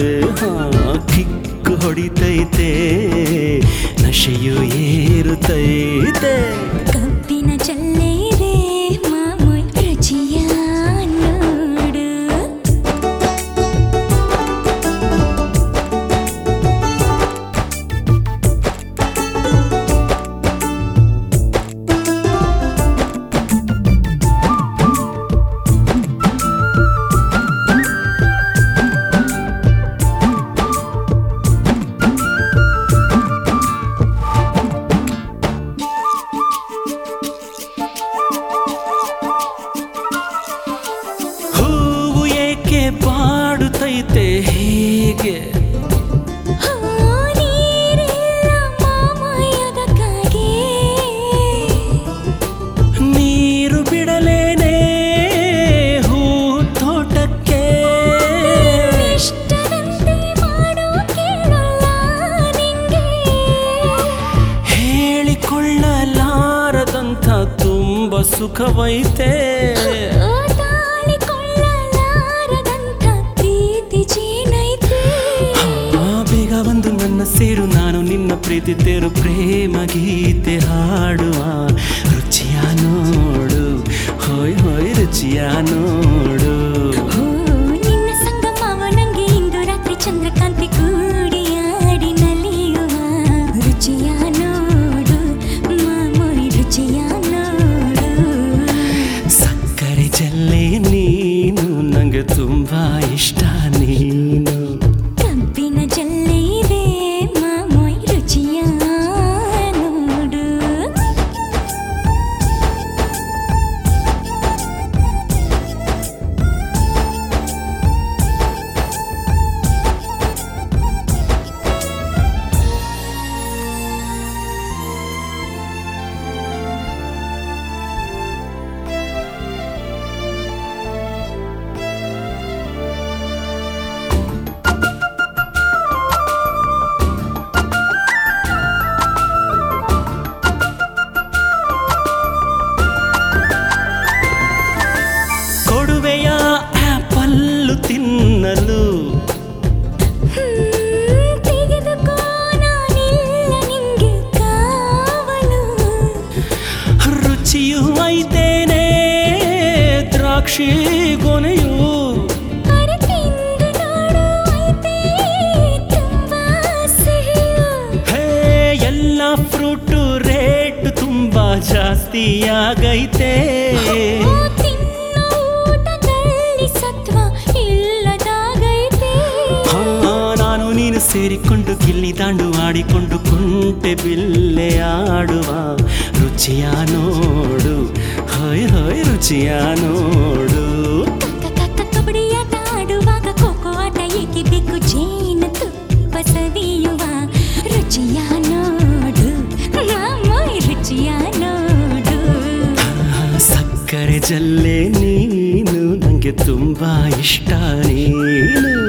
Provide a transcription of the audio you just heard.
ಹಾ ಕಿಕ್ಕು ಹೊಡಿತೈತೆ ನಶೆಯು ಏರುತ್ತೈತೆ ಕಬ್ಬಿನ ಜಲ್ಲೇರೆ ಮಾಮೂಲ್ ರುಚಿಯ ನೋಡು ಹೂವು ಏಕೆ ಬಾಡುತ್ತೈತೆ ಹೀಗೆ ಹೋ ನೀರಿಲ್ಲ ಮಾಮಯ್ಯದಕ್ಕಾಗಿ ನೀರು ಬಿಡಲೇನೆ ಹೂ ತೋಟಕ್ಕೆ ಇಷ್ಟದಂತೆ ಮಾಡೋ ಕೇಳಲ್ಲ ನಿಂಗೆ ಹೇಳಿಕೊಳ್ಳಲಾರದಂಥ ತುಂಬ ಸುಖವೈತೆ ಓ ತಾಳಿಕೊಳ್ಳಲಾರದಂಥ ಪ್ರೀತಿ ಜೀನೈತೆ ಆ ಬೇಗ ಬಂದು ನನ್ನ ಸೇರು ನಾನು ನಿನ್ನ ಪ್ರೀತಿ ತೇರು ಪ್ರೇಮ ಗೀತೆ ಹಾಡುವ ರುಚಿಯ ನೋಡು ಹೋಯ್ ಹೋಯ್ ರುಚಿಯ ನೋಡು ಓ ನಿನ್ನ ಸಂಗಮವ ನಂಗೆ ಇಂದು ರಾತ್ರಿ ಚಂದ್ರಕಾಂತಿ ಕೂಡಿಯಾಡಿ ನಲಿಯುವ ರುಚಿಯ ನೋಡು ಮಾಮೂಲಿ ರುಚಿಯ ನೋಡು ಸಕ್ಕರೆ ಜಲ್ಲೆ ನೀನು ನಂಗೆ ತುಂಬಾ ಇಷ್ಟ ನೀನು ಕಬ್ಬಿನ ಜಲ್ಲೆ ಇದೆ ಮಾಮೂಲಿ ರುಚಿಯ ನೋಡು ಕೊಡುವೆಯ ಆಪಲ್ಲು ತಿನ್ನಲು ಹ್ಮ್, ತೆಗೆದುಕೋ ನಾನಿಲ್ಲ ನಿಂಗೆ ಕಾವಲು ರುಚಿಯು ಐತೇನೆ ದ್ರಾಕ್ಷಿ ಗೊನೆಯು ಅರೆ ತಿಂದು ನೋಡು ಐತೆ ತುಂಬಾ ಸಿಹಿಯು ಹೇ ಎಲ್ಲ ಫ್ರೂಟು ರೇಟ್ ತುಂಬಾ ಜಾಸ್ತಿ ಆಗೈತೆ ಓ ತಿನ್ನೋ ಊಟದಲ್ಲಿ ಸತ್ವ ಇಲ್ಲದಾಗೈತೆ ಹಾ, ನಾನು ನೀನು ಸೇರಿಕೊಂಡು ಗಿಲ್ಲಿ ದಾಂಡು ಆಡಿಕೊಂಡು ಕುಂಟೆ ಬಿಲ್ಲೆ ಆಡುವ ರುಚಿಯ ನೋಡು ಹೊಯ್ ಹೊಯ್ ರುಚಿಯ ನೋಡು ಕಕ್ಕ ಕಕ್ಕ ಕಬಡ್ಡಿ ಆಟ ಆಡುವಾಗ ಖೋಖೋ ಆಟ ಏಕೆ ಬೇಕು ಜೇನು ತುಪ್ಪ ಸವಿಯುವ ರುಚಿಯ ನೋಡು ಮಾಮೂಲಿ ರುಚಿಯ ನೋಡು ಆ, ಸಕ್ಕರೆ ಜಲ್ಲೆ ನೀನು ನಂಗೆ ತುಂಬಾ ಇಷ್ಟ ನೀನು